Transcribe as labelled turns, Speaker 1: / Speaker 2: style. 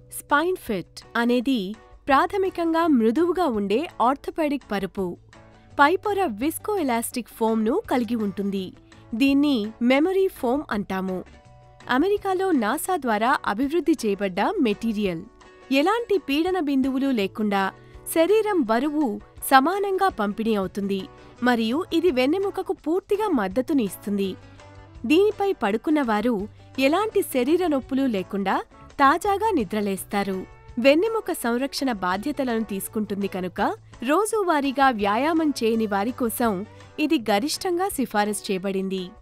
Speaker 1: spine fit అనేది ప్రాథమికంగా మృదువుగా ఉండే ఆర్థోపెడిక్ పరుపు పైపొర విస్కో ఎలాస్టిక్ ఫోమ్ను కలిగి ఉంటుంది దీన్ని మెమరీ ఫోమ్ అంటాము అమెరికాలో నాసా ద్వారా అభివృద్ధి చేయబడ్డ మెటీరియల్ ఎలాంటి పీడన బిందువులు లేకుండా శరీరం బరువు సమానంగా పంపిణీ అవుతుంది మరియు ఇది వెన్నెముకకు పూర్తిగా మద్దతుని ఇస్తుంది దీనిపై పడుకున్నవారు ఎలాంటి శరీర నొప్పులు లేకుండా తాజాగా నిద్రలేస్తారు వెన్నెముక సంరక్షణ బాధ్యతలను తీసుకుంటుంది కనుక రోజువారీగా వ్యాయామం చేయని వారి కోసం ఇది గరిష్టంగా సిఫారసు చేయబడింది